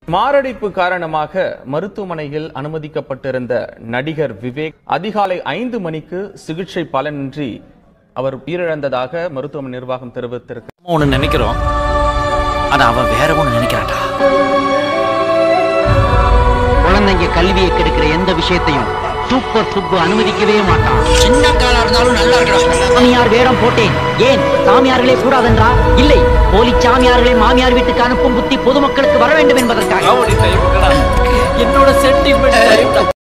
மாரடைப்பு காரணமாக மருத்துவமனையில் அனுமதிக்கப்பட்டிருந்த நடிகர் விவேக் அதிகாலை ஐந்து மணிக்கு சிகிச்சை பலனின்றி அவர் உயிரிழந்ததாக மருத்துவமனை நிர்வாகம் தெரிவித்திருக்கு ஒண்ணு நினைக்கிறோம் ஆனா அவன் வேற ஒண்ணு நினைக்கிறான்டா குழந்தைங்க கல்வியை கெடுக்கிற எந்த விஷயத்தையும் சூப்பர் சுப்பு அனுமதிக்கவே மாட்டான் சின்ன காலா இருந்தாலும் நல்லா இருக்கா சாமியார் வேடம் போட்டேன் ஏன் சாமியார்களே கூடாதென்றா இல்லை போலி சாமியார்களை மாமியார் வீட்டுக்கு அனுப்பும் புத்தி பொதுமக்களுக்கு வர வேண்டும் என்பதற்காக என்னோட சென்டிமெண்ட்